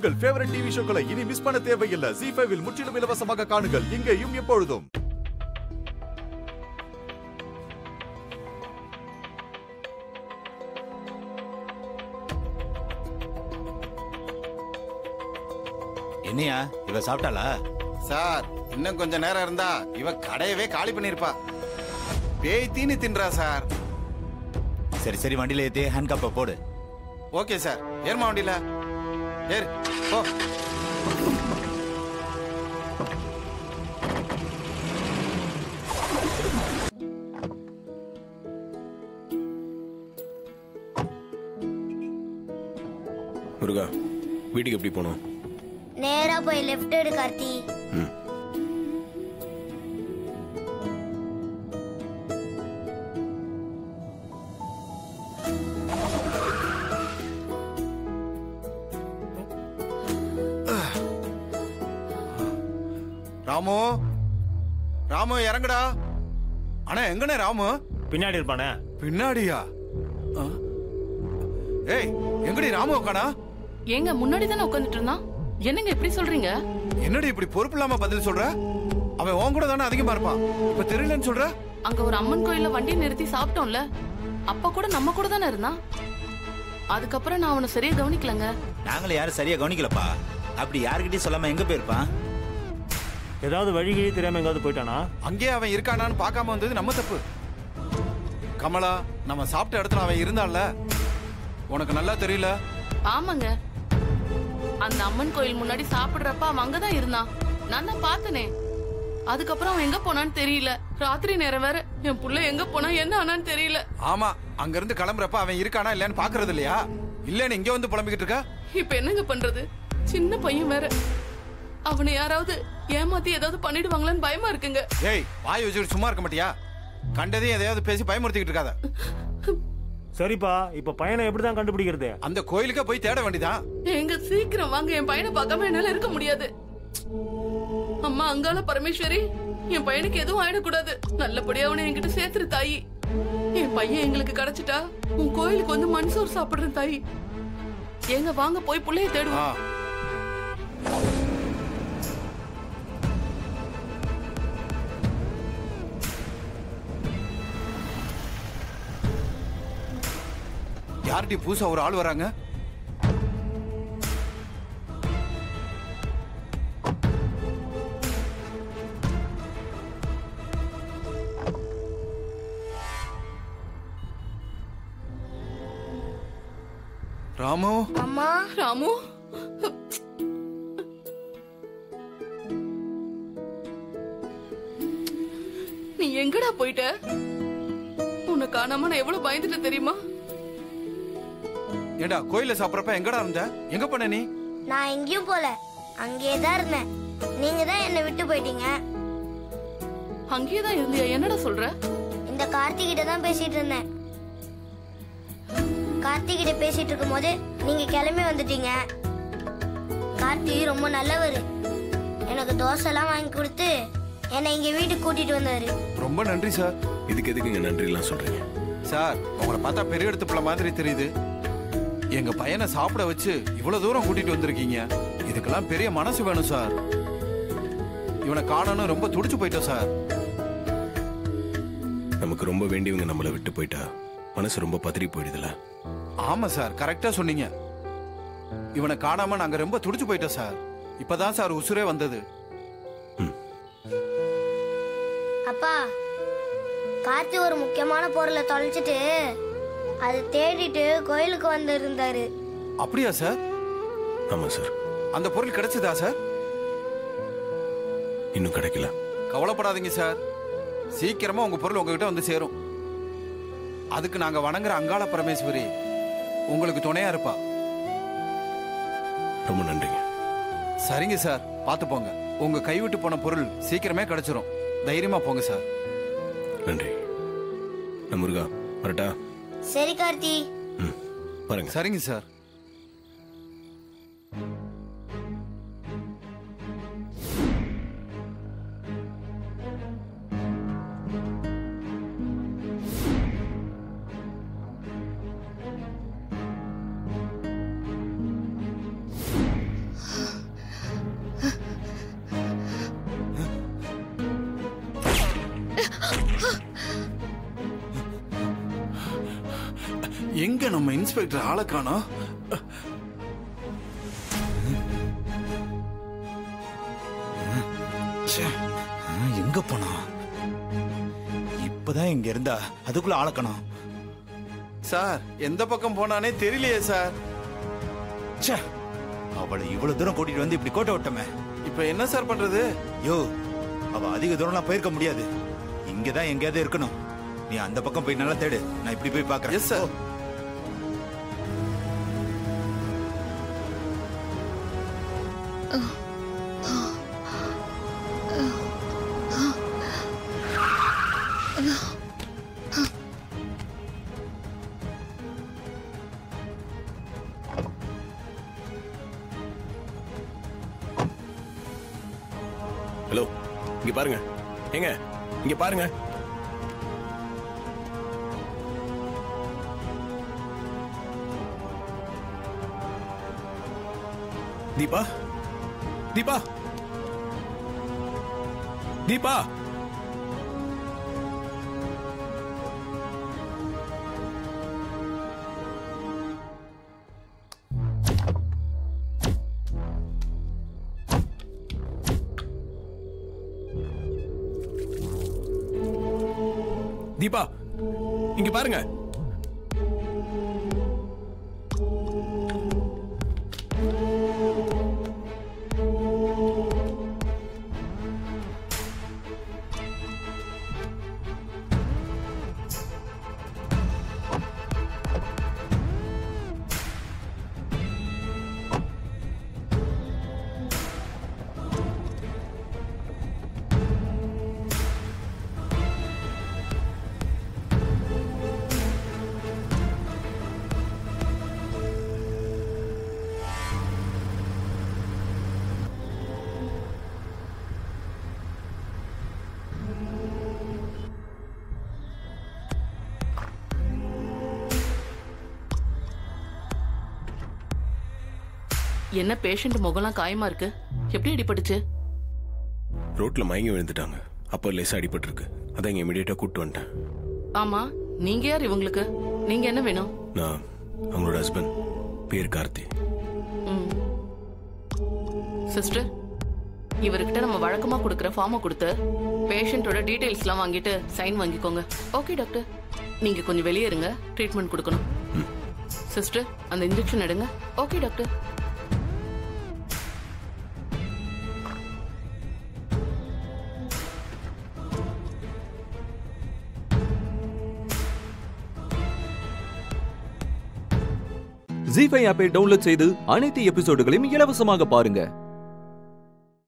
உங்கள் favourite TV ஷோக்களை இனி miss பண்ண தேவையில்லை ஜி ஃபைவில் முற்றிலும் இலவசமாக காணுங்கள் இங்கேயும் எப்பொழுதும் என்னையா இவ சாப்பிட்டாளா சார் இன்னும் கொஞ்ச நேரம் இருந்தா இவ கடையவே காலி பண்ணிருப்பா பேய் தீனி தின்றா சார் சரி சரி வண்டியில ஏத்தி ஹேண்ட் கப்பை போடு ஓகே சார் ஏறுமா வண்டியில ஏறு போ முருகா வீட்டுக்கு எப்படி போகணும் நேரா போய் லெஃப்ட் எடு கார்த்தி ம் ராமு ராமு இறங்குடா அண்ணா எங்கண்ணே ராமு பின்னாடி இருப்பானே பின்னாடியா ஆ? ஏய் எங்கடி ராமு உக்கானா ஏங்க முன்னாடி தானே உட்காந்துட்டு இருந்தான் என்னங்க இப்படி சொல்றீங்க என்னடி இப்படி பொறுப்பு இல்லாம பதில் சொல்ற அவன் உன் கூட தானே அதிகமா இருப்பான் இப்ப தெரியலன்னு சொல்ற அங்க ஒரு அம்மன் கோயில்ல வண்டியை நிறுத்தி சாப்பிட்டோம்ல அப்ப கூட நம்ம கூட தானே இருந்தான் அதுக்கப்புறம் நான் அவனை சரியா கவனிக்கலங்க நாங்களும் யாரும் சரியா கவனிக்கலப்பா அப்படி யாருக்கிட்டயும் சொல்லாம எங்க போயிருப்பான் ஏதாவது வழிகிழி தெரியாம எங்காவது போயிட்டானா அங்கேயே அவன் இருக்கானான்னு பார்க்காம வந்தது நம்ம தப்பு கமலா நம்ம சாப்பிட்ட இடத்துல அவன் இருந்தான்ல உனக்கு நல்லா தெரியல ஆமாங்க அந்த அம்மன் கோயில் முன்னாடி சாப்பிடுறப்ப அவன் அங்கதான் இருந்தான் நான் தான் பார்த்தனே அதுக்கப்புறம் அவன் எங்க போனான்னு தெரியல ராத்திரி நேரம் வேற என் புள்ள எங்க போனா என்ன ஆனான்னு தெரியல ஆமா அங்க இருந்து கிளம்புறப்ப அவன் இருக்கானா இல்லையான்னு பாக்குறது இல்லையா இல்லன்னு இங்க வந்து புலம்பிக்கிட்டு இருக்க இப்ப என்னங்க பண்றது சின்ன பையன் வேற அவனை யாராவது ஏமாத்தி ஏதாவது பண்ணிடுவாங்களான்னு பயமா இருக்குங்க ஏய் வாய் வச்சுட்டு சும்மா இருக்க மாட்டியா கண்டதையும் எதையாவது பேசி பயமுறுத்திக்கிட்டு இருக்காத சரிப்பா இப்ப பையனை எப்படிதான் கண்டுபிடிக்கிறது அந்த கோயிலுக்கே போய் தேட வேண்டியதான் எங்க சீக்கிரம் வாங்க என் பையனை பார்க்காம என்னால இருக்க முடியாது அம்மா அங்காள பரமேஸ்வரி என் பையனுக்கு எதுவும் ஆயிடக்கூடாது நல்லபடியா அவனை என்கிட்ட சேர்த்துரு தாயி என் பையன் எங்களுக்கு கிடைச்சிட்டா உன் கோயிலுக்கு வந்து மண் சோறு சாப்பிடுறேன் தாயி ஏங்க வாங்க போய் புள்ளைய ஆ தேடுவோம் யார்டி புதுசா ஒரு ஆள் வராங்க ராமு அம்மா ராமு நீ எங்கடா போயிட்ட உன்னை காணாம நான் எவ்வளவு பயந்துட்டேன் தெரியுமா ஏண்டா கோயில்ல சாப்பிடறப்ப எங்கடா இருந்த எங்க போன நீ நான் எங்கேயும் போல அங்கேயே தான் இருந்தேன் நீங்க தான் என்னை விட்டு போயிட்டீங்க அங்கேயேதான் இருந்தியா என்னடா சொல்ற இந்த கார்த்திகிட்ட தான் பேசிட்டு இருந்தேன் கார்த்திகிட்ட பேசிட்டு இருக்கும்போது நீங்க கிளம்பி வந்துட்டீங்க கார்த்தி ரொம்ப நல்லவர் எனக்கு தோசை எல்லாம் வாங்கி கொடுத்து என்னை இங்க வீட்டுக்கு கூட்டிட்டு வந்தாரு ரொம்ப நன்றி சார் இதுக்கு எதுக்குங்க நன்றிலாம் சொல்றீங்க சார் உங்களை பார்த்தா பெரிய எடுத்து பிள்ளை மாதிரி தெரியுது எங்க பையனை சாப்பிட வச்சு இவ்வளவு தூரம் கூட்டிட்டு வந்திருக்கீங்க இதுக்கெல்லாம் பெரிய மனசு வேணும் சார் இவனை காணணும் ரொம்ப துடிச்சு போயிட்டோம் சார் நமக்கு ரொம்ப வேண்டியவங்க நம்மளை விட்டு போயிட்டா மனசு ரொம்ப பதறி போயிடுதுல ஆமா சார் கரெக்டா சொன்னீங்க இவனை காணாம நாங்க ரொம்ப துடிச்சு போயிட்டோம் சார் இப்பதான் சார் உசுரே வந்தது அப்பா கார்த்தி ஒரு முக்கியமான பொருளை தொலைச்சிட்டு அது தேடிட்டு கோயிலுக்கு வந்து இருந்தாரு அப்படியா சார் ஆமா சார் அந்த பொருள் கிடைச்சதா சார் இன்னும் கிடைக்கல கவலைப்படாதீங்க சார் சீக்கிரமா உங்க பொருள் உங்ககிட்ட வந்து சேரும் அதுக்கு நாங்க வணங்குற அங்காள பரமேஸ்வரி உங்களுக்கு துணையா இருப்பா ரொம்ப நன்றிங்க சரிங்க சார் பார்த்து போங்க உங்க கைவிட்டு போன பொருள் சீக்கிரமே கிடைச்சிரும் தைரியமா போங்க சார் நன்றி நான் முருகா வரட்டா சரி கார்த்தி ம் பாருங்க சரிங்க சார் எங்க நம்ம இன்ஸ்பெக்டர் ஆளை காணோம் ச்சே, ஆ, எங்க போனா இப்பதான் இங்க இருந்தா அதுக்குள்ள ஆளக்கணும் சார் எந்த பக்கம் போனானே தெரியலையே சார் ச்சே அவளை இவ்வளவு தூரம் கூட்டிட்டு வந்து இப்படி கோட்டை விட்டமே இப்ப என்ன சார் பண்றது யோ அவ அதிக தூரம்லாம் போயிருக்க முடியாது இங்கதான் எங்கேயாவது இருக்கணும் நீ அந்த பக்கம் போய் நல்லா தேடு நான் இப்படி போய் பாக்குறேன் எஸ் சார் ஹலோ இங்க பாருங்க ஏங்க இங்க பாருங்க தீபா தீபா தீபா தீபா இங்க பாருங்க என்ன பேஷண்ட் முகம்லாம் காயமா இருக்கு எப்படி அடிபட்டுச்சு ரோட்ல மயங்கி விழுந்துட்டாங்க அப்போ லேசா அடிபட்டு இருக்கு அதான் இங்க இமீடியட்டா கூட்டு வந்துட்டேன் ஆமா நீங்க யார் இவங்களுக்கு நீங்க என்ன வேணும் நான் அவங்களோட ஹஸ்பண்ட் பேர் கார்த்தி ம். சிஸ்டர் இவர்கிட்ட நம்ம வழக்கமா கொடுக்குற ஃபார்மை கொடுத்து பேஷண்ட்டோட டீடைல்ஸ்லாம் வாங்கிட்டு சைன் வாங்கிக்கோங்க ஓகே டாக்டர் நீங்க கொஞ்சம் வெளியே இருங்க ட்ரீட்மெண்ட் கொடுக்கணும் சிஸ்டர் அந்த இன்ஜெக்ஷன் எடுங்க ஓகே டாக்டர் ஜி ஃபைவ் ஆப்பை டவுன்லோட் செய்து அனைத்து எபிசோடுகளையும் இலவசமாக பாருங்க